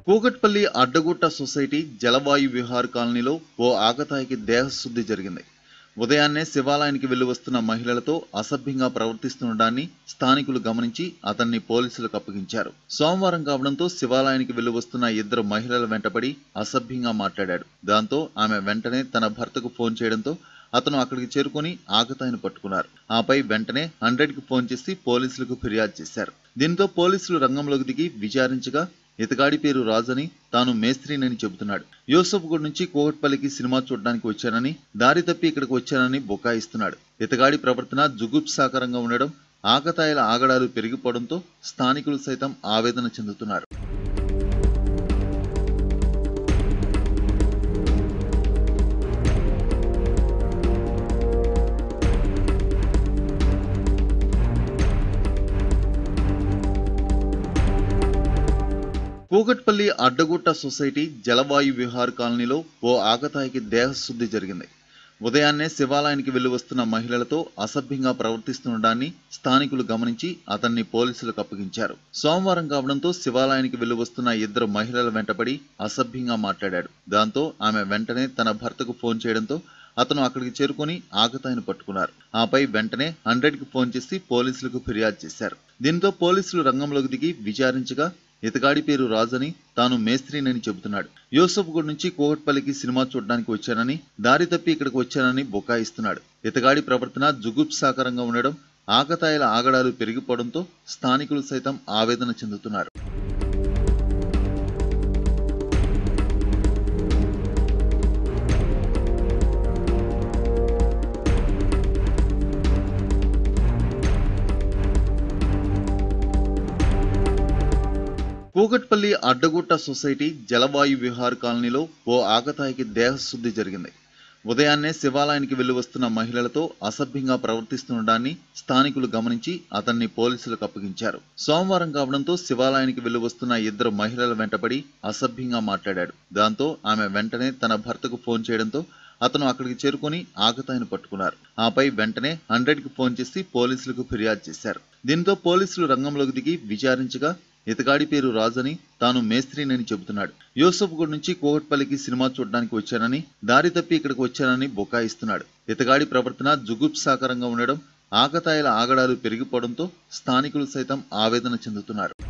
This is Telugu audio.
కూకట్పల్లి అడ్డగుట్ట సొసైటీ జలవాయు విహార్ కాలనీలో ఓ ఆకతాయికి దేహశుద్ధి జరిగింది ఉదయాన్నే శివాలయానికి వెళ్లి వస్తున్న మహిళలతో అసభ్యంగా ప్రవర్తిస్తుండడాన్ని స్థానికులు గమనించి అతన్ని పోలీసులకు అప్పగించారు సోమవారం కావడంతో శివాలయానికి వెళ్లి వస్తున్న ఇద్దరు మహిళల వెంటపడి అసభ్యంగా మాట్లాడాడు దాంతో ఆమె వెంటనే తన భర్తకు ఫోన్ చేయడంతో అతను అక్కడికి చేరుకొని ఆకతాయిని పట్టుకున్నారు ఆపై వెంటనే హండ్రెడ్ కి ఫోన్ చేసి పోలీసులకు ఫిర్యాదు చేశారు దీంతో పోలీసులు రంగంలోకి దిగి విచారించగా ఇతగాడి పేరు రాజని తాను మేస్త్రినని చెబుతున్నాడు యూసఫ్గూడ్ నుంచి కోవట్పల్లికి సినిమా చూడడానికి వచ్చానని దారి తప్పి ఇక్కడికి వచ్చానని బుకాయిస్తున్నాడు ఇతగాడి ప్రవర్తన జుగుప్సాకరంగా ఉండడం ఆకతాయిల ఆగడాలు పెరిగిపోవడంతో స్థానికులు సైతం ఆవేదన చెందుతున్నారు కూకట్పల్లి అడ్డగుట్ట సొసైటీ జలవాయు విహార్ కాలనీలో ఓ ఆకతాయికి దేహశుద్ధి జరిగింది ఉదయాన్నే శివాలయానికి వెళ్లి వస్తున్న మహిళలతో అసభ్యంగా ప్రవర్తిస్తుండడాన్ని స్థానికులు గమనించి అతన్ని పోలీసులకు అప్పగించారు సోమవారం కావడంతో శివాలయానికి వెళ్లి వస్తున్న ఇద్దరు మహిళల వెంటపడి అసభ్యంగా మాట్లాడాడు దాంతో ఆమె వెంటనే తన భర్తకు ఫోన్ చేయడంతో అతను అక్కడికి చేరుకొని ఆకతాయిని పట్టుకున్నారు ఆపై వెంటనే హండ్రెడ్ కి ఫోన్ చేసి పోలీసులకు ఫిర్యాదు చేశారు దీంతో పోలీసులు రంగంలోకి దిగి విచారించగా ఇతగాడి పేరు రాజని తాను మేస్త్రినని చెబుతున్నాడు యూసఫ్గూడ్ నుంచి కోవట్పల్లికి సినిమా చూడడానికి వచ్చానని దారి తప్పి ఇక్కడికి వచ్చానని బుకాయిస్తున్నాడు ఇతగాడి ప్రవర్తన జుగుప్సాకరంగా ఉండడం ఆకతాయిల ఆగడాలు పెరిగిపోవడంతో స్థానికులు సైతం ఆవేదన చెందుతున్నారు కూకట్పల్లి అడ్డగుట్ట సొసైటీ జలవాయు విహార్ కాలనీలో ఓ ఆకతాయికి దేహశుద్ధి జరిగింది ఉదయాన్నే శివాలయానికి వెళ్లి వస్తున్న మహిళలతో అసభ్యంగా ప్రవర్తిస్తుండడాన్ని స్థానికులు గమనించి అతన్ని పోలీసులకు అప్పగించారు సోమవారం కావడంతో శివాలయానికి వెళ్లి వస్తున్న ఇద్దరు మహిళల వెంటపడి అసభ్యంగా మాట్లాడాడు దాంతో ఆమె వెంటనే తన భర్తకు ఫోన్ చేయడంతో అతను అక్కడికి చేరుకొని ఆకతాయిని పట్టుకున్నారు ఆపై వెంటనే హండ్రెడ్ కి ఫోన్ చేసి పోలీసులకు ఫిర్యాదు చేశారు దీంతో పోలీసులు రంగంలోకి దిగి విచారించగా ఇతగాడి పేరు రాజని తాను మేస్త్రినని చెబుతున్నాడు యూసఫ్గూడ్ నుంచి కోవట్పల్లికి సినిమా చూడడానికి వచ్చానని దారి తప్పి ఇక్కడికి వచ్చానని బుకాయిస్తున్నాడు ఇతగాడి ప్రవర్తన జుగుప్సాకరంగా ఉండడం ఆకతాయిల ఆగడాలు పెరిగిపోవడంతో స్థానికులు సైతం ఆవేదన చెందుతున్నారు